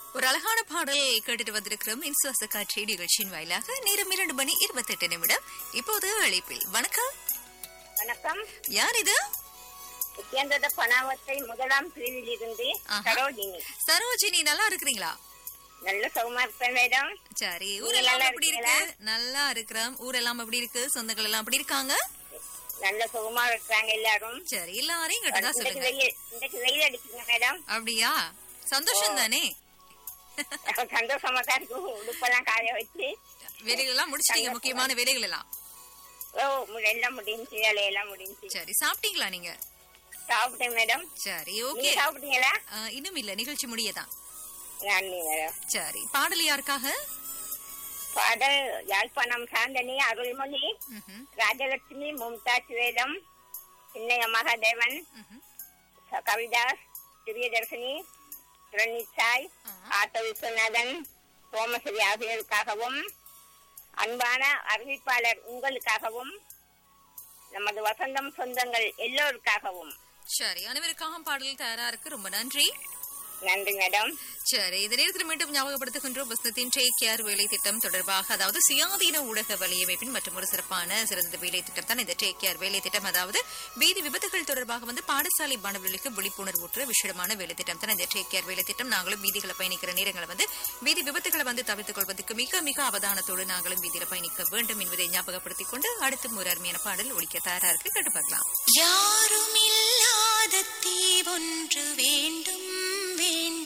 ஒரு அழகான பாடல் கேட்டுட்டு வந்திருக்கிறோம் இன்சுவாச காட்சி நிகழ்ச்சியின் வாயிலாக நேரம் இரண்டு மணி இருபத்தெட்டு நிமிடம் இப்போது அழைப்பில் வணக்கம் வணக்கம் யார் இது நித்யானந்த பணாவத்தை முதலாம் பிரிவில் இருந்து ஆஹா. சரோஜினி சரோஜினி நல்லா இருக்கிறீங்களா நல்ல சுகமா இருப்பேன் மேடம் சரி நீங்க ஊரெல்லாம் நல்லா எப்படி இருக்கு நல்லா இருக்கிறோம் ஊரெல்லாம் எப்படி இருக்கு சொந்தங்கள் எல்லாம் எப்படி இருக்காங்க நல்ல சுகமா இருக்கிறாங்க எல்லாரும் சரி எல்லாரையும் கேட்டதா இன்றைக்கு சொல்லுங்க வெயில் இன்றைக்கு வெயில் அடிக்குங்க மேடம் அப்படியா சந்தோஷம் தானே சந்தோஷமா தான் இருக்கு உடுப்பெல்லாம் காய வச்சு வேலைகள் எல்லாம் முடிச்சிட்டீங்க முக்கியமான வேலைகள் எல்லாம் ஓ மு- எல்லாம் முடிஞ்சு வேலையெல்லாம் முடிஞ்சு சரி சாப்பிட்டீங்களா நீங்க சாப்பிட்டேன் மேடம் சரி நீங்க ஓகே சாப்பிட்டீங்களா இன்னும் இல்ல நிகழ்ச்சி முடியதான் நன்றி மேடம் சரி பாடல் யாருக்காக பாடல் யாழ்ப்பாணம் சாந்தனி அருள்மொழி ம்ஹும், ராஜலட்சுமி மும்தாஜ் வேதம் சின்னைய மகாதேவன் ம்ஹும். கவிதாஸ் பிரியதர்ஷினி சாய் ஆ. ஆட்ட விஸ்வநாதன் சோமஸ்ரீ ஆகியோருக்காகவும் அன்பான அறிவிப்பாளர் உங்களுக்காகவும் நமது வசந்தம் சொந்தங்கள் எல்லோருக்காகவும் சரி அனைவருக்காக பாடல் தயாரா இருக்கு ரொம்ப நன்றி நன்றி மேடம் சரி இந்த நேரத்தில் மீண்டும் ஞாபகப்படுத்துகின்றோம் வசனத்தின் டேக் கேர் வேலை திட்டம் தொடர்பாக அதாவது சுயாதீன ஊடக வலையமைப்பின் மற்றும் ஒரு சிறப்பான சிறந்த வேலை திட்டம் தான் இந்த டேக் கேர் வேலை திட்டம் அதாவது வீதி விபத்துகள் தொடர்பாக வந்து பாடசாலை மாணவர்களுக்கு விழிப்புணர்வு ஊற்ற விஷயமான வேலை திட்டம் தான் இந்த டேக் கேர் வேலை திட்டம் நாங்களும் வீதிகளை பயணிக்கிற நேரங்களை வந்து வீதி விபத்துகளை வந்து தவிர்த்துக் கொள்வதற்கு மிக மிக அவதானத்தோடு நாங்களும் வீதியில பயணிக்க வேண்டும் என்பதை ஞாபகப்படுத்திக் கொண்டு அடுத்த ஒரு அருமையான பாடல் ஒழிக்க தயாரா இருக்கு கேட்டு பார்க்கலாம் யாருமில்லாத தீவொன்று வேண்டும் வேண்டும்